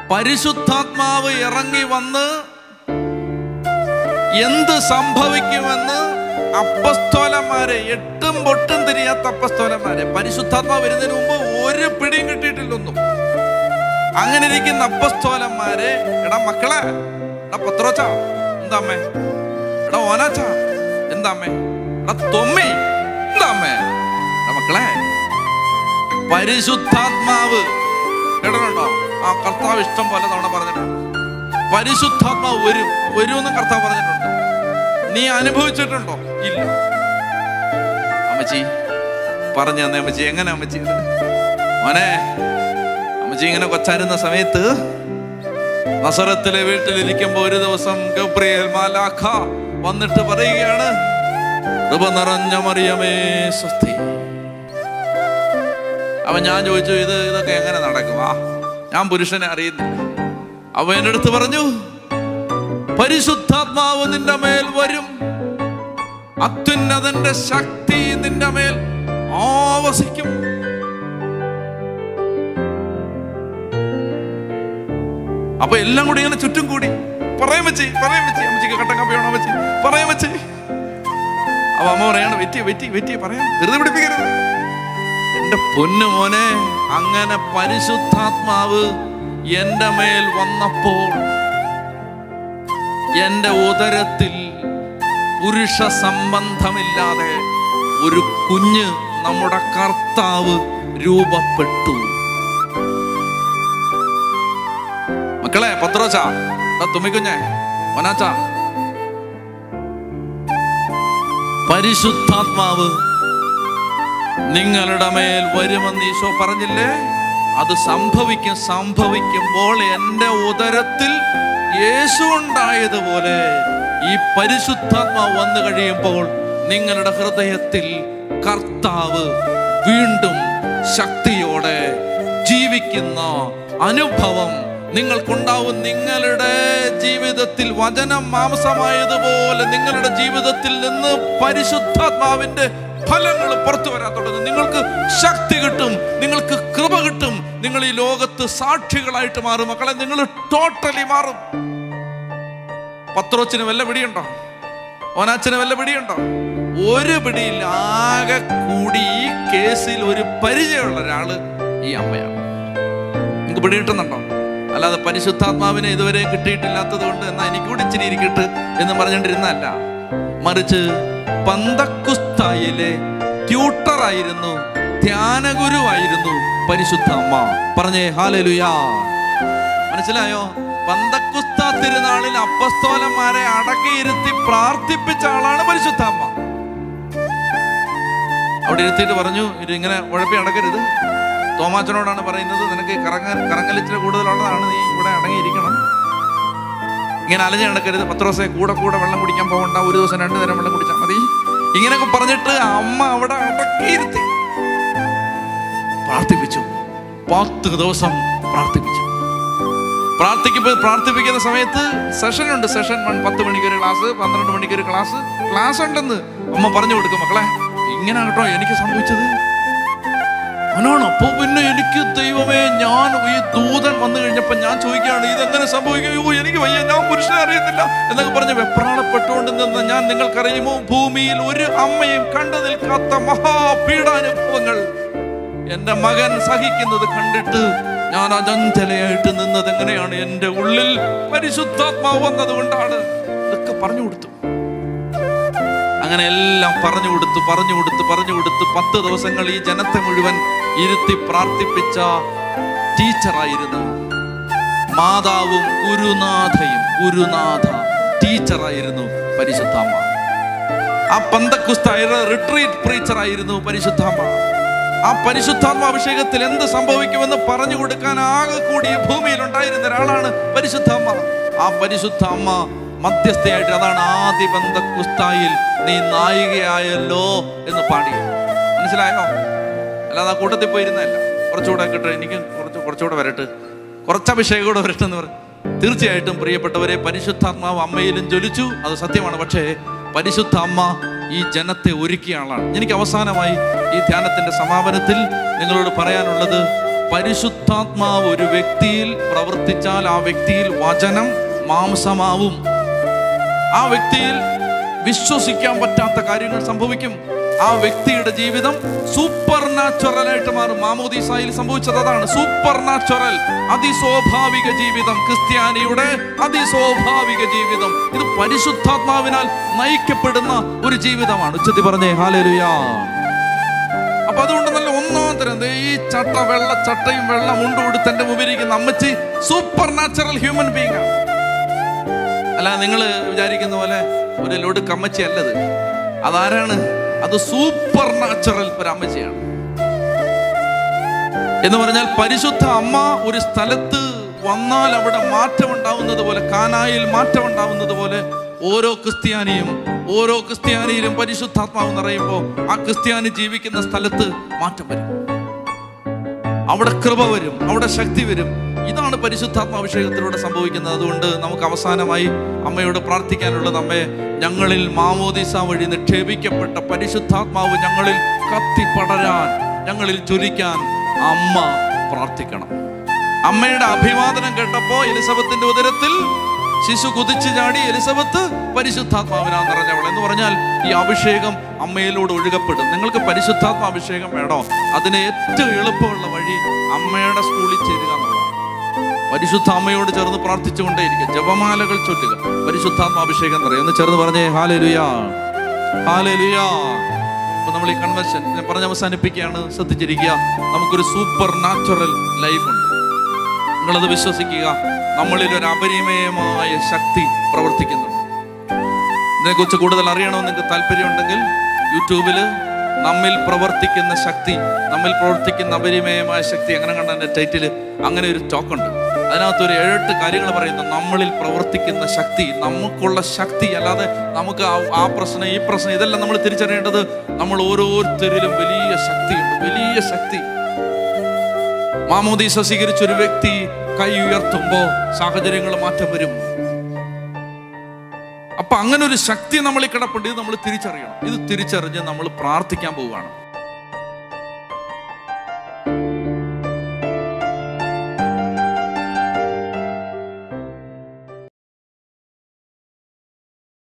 പരിശുദ്ധാത്മാവ് ഇറങ്ങി വന്ന് എന്ത് സംഭവിക്കുമെന്ന് അപ്പസ്തോലന്മാരെ എട്ടും പൊട്ടും തിരിയാത്ത അപ്പസ്തോലന്മാരെ പരിശുദ്ധാത്മാവ് വരുന്നതിന് മുമ്പ് ഒരു പിടിയും കിട്ടിയിട്ടില്ലൊന്നും അങ്ങനെ ഇരിക്കുന്ന അപ്പസ്തോലന്മാരെ എടാ മക്കളെ എടാ പത്രോച്ച എന്താ അമ്മേ എടാ ഓനാച്ച എന്താ അമ്മേ എടാ തൊമ്മി എന്താ അമ്മേ എടാ മക്കളെ പരിശുദ്ധാത്മാവ് കേട്ടിട്ടുണ്ടോ ആ കർത്താവ് ഇഷ്ടം പോലെ തവണ പറഞ്ഞിട്ടുണ്ട് പരിശുദ്ധാത്മാവ് വരും വരുമെന്ന് കർത്താവ് പറഞ്ഞിട്ടുണ്ട് നീ അനുഭവിച്ചിട്ടുണ്ടോ ഇല്ല അമ്മച്ചി പറഞ്ഞു തന്നെ അമ്മച്ചി എങ്ങനെ അമ്മച്ചി ഇത്? മോനെ അമ്മച്ചി ഇങ്ങനെ കൊച്ചായിരുന്ന സമയത്ത് നസറത്തിലെ വീട്ടിലിരിക്കുമ്പോ ഒരു ദിവസം ഗബ്രിയേൽ മാലാഖ വന്നിട്ട് പറയുകയാണ് കൃപ നിറഞ്ഞ മറിയമേ സ്വസ്തി അപ്പൊ ഞാൻ ചോദിച്ചു ഇത് ഇതൊക്കെ എങ്ങനെ നടക്കും ആ ഞാൻ പുരുഷനെ അറിയുന്നില്ല അവ എൻ്റെ അടുത്ത് പറഞ്ഞു പരിശുദ്ധാത്മാവ് നിന്റെ മേൽ വരും അത്യുന്നതന്റെ ശക്തി നിന്റെ മേൽ ആവസിക്കും അപ്പൊ എല്ലാം കൂടി ഇങ്ങനെ ചുറ്റും കൂടി പറയാൻ വെച്ച് പറയാൻ വെച്ച് അമ്മച്ചിക്ക് കട്ടൻ കാപ്പി വേണോ വെച്ച് പറയാൻ വെച്ച് അപ്പൊ അമ്മ പറയാണ് വെറ്റി വെറ്റി വെറ്റി പറയാം ധൃതി പിടിപ്പിക്കരുത് എന്റെ പൊന്നു മോനെ അങ്ങനെ പരിശുദ്ധാത്മാവ് എന്റെ മേൽ വന്നപ്പോൾ എന്റെ ഉദരത്തിൽ പുരുഷ സംബന്ധമില്ലാതെ ഒരു കുഞ്ഞ് നമ്മുടെ കർത്താവ് രൂപപ്പെട്ടു മക്കളെ പത്രോച്ച തുമ്മിക്കുഞ്ഞെ ഒനാച്ച പരിശുദ്ധാത്മാവ് നിങ്ങളുടെ മേൽ വരുമെന്ന് ഈശോ പറഞ്ഞില്ലേ അത് സംഭവിക്കും സംഭവിക്കുമ്പോൾ എൻ്റെ ഉദരത്തിൽ യേശു ഉണ്ടായതുപോലെ ഈ പരിശുദ്ധാത്മാവ് വന്നു കഴിയുമ്പോൾ നിങ്ങളുടെ ഹൃദയത്തിൽ കർത്താവ് വീണ്ടും ശക്തിയോടെ ജീവിക്കുന്ന അനുഭവം നിങ്ങൾക്കുണ്ടാവും നിങ്ങളുടെ ജീവിതത്തിൽ വചനം മാംസമായതുപോലെ നിങ്ങളുടെ ജീവിതത്തിൽ നിന്ന് പരിശുദ്ധാത്മാവിന്റെ ഫലങ്ങൾ പുറത്തു വരാൻ തുടങ്ങും നിങ്ങൾക്ക് ശക്തി കിട്ടും നിങ്ങൾക്ക് കൃപ കിട്ടും നിങ്ങൾ ഈ ലോകത്ത് സാക്ഷികളായിട്ട് മാറും മക്കളെ നിങ്ങൾ ടോട്ടലി മാറും പത്രോച്ചിന് വല്ല പിടിയുണ്ടോ ഓനാച്ചന് വല്ല പിടിയുണ്ടോ ഒരു പിടിയില്ല ആകെ കൂടി ഈ കേസിൽ ഒരു പരിചയമുള്ള ഒരാള് ഈ അമ്മയാണ് നിങ്ങൾക്ക് പിടി കിട്ടുന്നുണ്ടോ അല്ലാതെ പരിശുദ്ധാത്മാവിനെ ഇതുവരെ കിട്ടിയിട്ടില്ലാത്തത് കൊണ്ട് എന്നാ എനിക്കൂടി ഇച്ചിരി ഇരിക്കട്ട് എന്ന് പറഞ്ഞുകൊണ്ടിരുന്നല്ല മറിച്ച് പന്തക്കുസ്തായിലെ ട്യൂട്ടറായിരുന്നു ധ്യാനഗുരുവായിരുന്നു പരിശുദ്ധ അമ്മ പറഞ്ഞേ ഹാലലുയാ മനസ്സിലായോ പന്തക്കുസ്ത തിരുനാളിൽ അപ്പസ്തോലന്മാരെ അടക്കിയിരുത്തി പ്രാർത്ഥിപ്പിച്ച ആളാണ് പരിശുദ്ധ അമ്മ അവിടെ ഇരുത്തിയിട്ട് പറഞ്ഞു ഇത് ഇങ്ങനെ ഉഴപ്പി അടക്കരുത് തോമാച്ചനോടാണ് പറയുന്നത് നിനക്ക് കറങ്ങ കറങ്ങലിച്ചിരി കൂടുതലുള്ളതാണ് നീ ഇവിടെ അടങ്ങിയിരിക്കണം ഇങ്ങനെ അലഞ്ഞു നടക്കരുത് പത്ത് ദിവസം കൂടെ കൂടെ വെള്ളം കുടിക്കാൻ പോകണ്ട ഒരു ദിവസം രണ്ടു നേരം വെള്ളം കുടിച്ചാൽ മതി ഇങ്ങനെയൊക്കെ പറഞ്ഞിട്ട് അമ്മ അവിടെ അടക്കിയിരുത്തി പ്രാർത്ഥിപ്പിച്ചു പത്ത് ദിവസം പ്രാർത്ഥിപ്പിച്ചു പ്രാർത്ഥിക്കുമ്പോൾ പ്രാർത്ഥിപ്പിക്കുന്ന സമയത്ത് സെഷൻ ഉണ്ട് സെഷൻ വൺ പത്ത് മണിക്ക് ഒരു ക്ലാസ് പന്ത്രണ്ട് മണിക്ക് ഒരു ക്ലാസ് ക്ലാസ് ഉണ്ടെന്ന് അമ്മ പറഞ്ഞു കൊടുക്കും മക്കളെ ഇങ്ങനെ കേട്ടോ എനിക്ക് സംഭവിച്ചത് അവനാണ് അപ്പോ പിന്നെ എനിക്ക് ദൈവമേ ഞാൻ ഈ ദൂതൻ വന്നു കഴിഞ്ഞപ്പോ ഞാൻ ചോദിക്കുകയാണ് ഇതെങ്ങനെ സംഭവിക്കും അയ്യോ എനിക്ക് വയ്യ ഞാൻ പുരുഷനെ അറിയുന്നില്ല എന്നൊക്കെ പറഞ്ഞ് വെപ്രാളപ്പെട്ടുകൊണ്ട് നിന്ന് ഞാൻ നിങ്ങൾക്കറിയുമോ ഭൂമിയിൽ ഒരു അമ്മയും കണ്ടു നിൽക്കാത്ത മഹാപീഡാനുഭവങ്ങൾ എന്റെ മകൻ സഹിക്കുന്നത് കണ്ടിട്ട് ഞാൻ അചഞ്ചലയായിട്ട് നിന്നത് എങ്ങനെയാണ് എൻ്റെ ഉള്ളിൽ പരിശുദ്ധാത്മാവ് വന്നത് കൊണ്ടാണ് ഇതൊക്കെ പറഞ്ഞു കൊടുത്തു അങ്ങനെ എല്ലാം പറഞ്ഞു കൊടുത്ത് പറഞ്ഞു കൊടുത്ത് പറഞ്ഞു കൊടുത്ത് പത്ത് ദിവസങ്ങൾ ഈ ജനത്തെ മുഴുവൻ ഇരുത്തി പ്രാർത്ഥിപ്പിച്ച ടീച്ചറായിരുന്നു മാതാവും ഗുരുനാഥയും ഗുരുനാഥ ടീച്ചറായിരുന്നു പരിശുദ്ധാമ്മ ആ പന്തക്കുസ്തായ റിട്രീറ്റ് പ്രീച്ചറായിരുന്നു പരിശുദ്ധാമ്മ ആ പരിശുദ്ധാത്മ അഭിഷേകത്തിൽ എന്ത് സംഭവിക്കുമെന്ന് പറഞ്ഞു കൊടുക്കാൻ ആകെ കൂടി ഈ ഭൂമിയിൽ ഉണ്ടായിരുന്ന ഒരാളാണ് പരിശുദ്ധാമ്മ ആ പരിശുദ്ധ അമ്മ മധ്യസ്ഥയായിട്ട് അതാണ് ആദ്യ ബന്ധക്കുസ്തായിൽ നീ നായികയായല്ലോ എന്ന് പാടി മനസ്സിലായോ അല്ലാതെ ആ കൂട്ടത്തിൽ പോയിരുന്നല്ല കുറച്ചുകൂടെ കിട്ടെ എനിക്ക് കുറച്ച് കുറച്ചുകൂടെ വരട്ടെ കുറച്ച് അഭിഷേകം കൂടെ വരട്ടെ എന്ന് പറഞ്ഞു തീർച്ചയായിട്ടും പ്രിയപ്പെട്ടവരെ പരിശുദ്ധാത്മാവ് അമ്മയിലും ജ്വലിച്ചു അത് സത്യമാണ് പക്ഷേ പരിശുദ്ധ അമ്മ ഈ ജനത്തെ ഒരുക്കിയ ആളാണ് എനിക്ക് അവസാനമായി ഈ ധ്യാനത്തിന്റെ സമാപനത്തിൽ നിങ്ങളോട് പറയാനുള്ളത് പരിശുദ്ധാത്മാവ് ഒരു വ്യക്തിയിൽ പ്രവർത്തിച്ചാൽ ആ വ്യക്തിയിൽ വചനം മാംസമാവും ആ വ്യക്തിയിൽ വിശ്വസിക്കാൻ പറ്റാത്ത കാര്യങ്ങൾ സംഭവിക്കും ആ വ്യക്തിയുടെ ജീവിതം സൂപ്പർ നാച്ചുറൽ ആയിട്ട് മാറും മാമോദീസായിൽ സംഭവിച്ചത് അതാണ് സൂപ്പർ നാച്ചുറൽ അതിസ്വാഭാവിക ജീവിതം ക്രിസ്ത്യാനിയുടെ അതിസ്വാഭാവിക ജീവിതം ഇത് പരിശുദ്ധാത്മാവിനാൽ നയിക്കപ്പെടുന്ന ഒരു ജീവിതമാണ് ഉച്ചത്തി പറഞ്ഞേ ഹാലേലുയാ അപ്പൊ അതുകൊണ്ട് നല്ല ഒന്നാം തരം ദേ ഈ ചട്ട വെള്ള ചട്ടയും വെള്ള മുണ്ടും എടുത്ത് എന്റെ മുമ്പിരിക്കുന്ന അമ്മച്ചി സൂപ്പർ നാച്ചുറൽ ഹ്യൂമൻ ബീങ് ആണ് അല്ല നിങ്ങൾ വിചാരിക്കുന്ന പോലെ ഒരു ലൊട് കമ്മച്ചി അല്ലത് അതാരാണ് അത് സൂപ്പർ നാച്ചുറൽ ഒരു അമ്മച്ചിയാണ് എന്ന് പറഞ്ഞാൽ പരിശുദ്ധ അമ്മ ഒരു സ്ഥലത്ത് വന്നാൽ അവിടെ മാറ്റം ഉണ്ടാവുന്നത് പോലെ കാനായിൽ മാറ്റം ഉണ്ടാവുന്നത് പോലെ ഓരോ ക്രിസ്ത്യാനിയും ഓരോ ക്രിസ്ത്യാനിയിലും പരിശുദ്ധാത്മാവ് നിറയുമ്പോൾ ആ ക്രിസ്ത്യാനി ജീവിക്കുന്ന സ്ഥലത്ത് മാറ്റം വരും അവിടെ കൃപ വരും അവിടെ ശക്തി വരും ഇതാണ് പരിശുദ്ധാത്മാഭിഷേകത്തിലൂടെ സംഭവിക്കുന്നത് അതുകൊണ്ട് നമുക്ക് അവസാനമായി അമ്മയോട് പ്രാർത്ഥിക്കാനുള്ളത് അമ്മേ ഞങ്ങളിൽ മാമോദിസ വഴി നിക്ഷേപിക്കപ്പെട്ട പരിശുദ്ധാത്മാവ് ഞങ്ങളിൽ കത്തിപ്പടരാൻ ഞങ്ങളിൽ ജ്വലിക്കാൻ അമ്മ പ്രാർത്ഥിക്കണം അമ്മയുടെ അഭിവാദനം കേട്ടപ്പോ എലിസബത്തിന്റെ ഉദരത്തിൽ ശിശു കുതിച്ചു ചാടി എലിസബത്ത് പരിശുദ്ധാത്മാവിനാ നിറഞ്ഞവൾ എന്ന് പറഞ്ഞാൽ ഈ അഭിഷേകം അമ്മയിലൂടെ ഒഴുകപ്പെടും നിങ്ങൾക്ക് പരിശുദ്ധാത്മാഭിഷേകം വേണോ അതിന് ഏറ്റവും എളുപ്പമുള്ള വഴി അമ്മയുടെ സ്കൂളിൽ ചേരുക എന്നുള്ളതാണ് പരിശുദ്ധ അമ്മയോട് ചേർന്ന് പ്രാർത്ഥിച്ചുകൊണ്ടേയിരിക്കുക ജപമാലകൾ ചൊല്ലുക പരിശുദ്ധാത്മാഭിഷേകം നിറയും ഒന്ന് ചേർന്ന് പറഞ്ഞേ ഹാലേലുയാ ഹാലേലുയാ അപ്പൊ നമ്മൾ ഈ കൺവെൻഷൻ ഞാൻ പറഞ്ഞ് അവസാനിപ്പിക്കുകയാണ് ശ്രദ്ധിച്ചിരിക്കുക നമുക്കൊരു സൂപ്പർ നാച്ചുറൽ ലൈഫ് ഉണ്ട് നിങ്ങളത് വിശ്വസിക്കുക നമ്മളിൽ ഒരു അപരിമയമായ ശക്തി പ്രവർത്തിക്കുന്നുണ്ട് ഇതിനെക്കുറിച്ച് കൂടുതൽ അറിയണമെന്ന് നിങ്ങൾക്ക് താല്പര്യമുണ്ടെങ്കിൽ യൂട്യൂബിൽ നമ്മിൽ പ്രവർത്തിക്കുന്ന ശക്തി നമ്മിൽ പ്രവർത്തിക്കുന്ന അപരിമയമായ ശക്തി അങ്ങനെ കണ്ട എൻ്റെ ടൈറ്റിൽ അങ്ങനെ ഒരു ടോക്കുണ്ട് അതിനകത്ത് ഒരു ഏഴെട്ട് കാര്യങ്ങൾ പറയുന്നു നമ്മളിൽ പ്രവർത്തിക്കുന്ന ശക്തി നമുക്കുള്ള ശക്തി അല്ലാതെ നമുക്ക് ആ- ആ പ്രശ്നം ഈ പ്രശ്നം ഇതെല്ലാം നമ്മൾ തിരിച്ചറിയേണ്ടത് നമ്മൾ ഓരോരുത്തരിലും വലിയ ശക്തിയുണ്ട് വലിയ ശക്തി മാമോദീസ സ്വീകരിച്ച ഒരു വ്യക്തി കൈ ഉയർത്തുമ്പോൾ സാഹചര്യങ്ങൾ മാറ്റം വരും അപ്പൊ അങ്ങനെ ഒരു ശക്തി നമ്മളിൽ കിടപ്പുണ്ട് ഇത് നമ്മൾ തിരിച്ചറിയണം ഇത് തിരിച്ചറിഞ്ഞ് നമ്മൾ പ്രാർത്ഥിക്കാൻ പോവുകയാണ്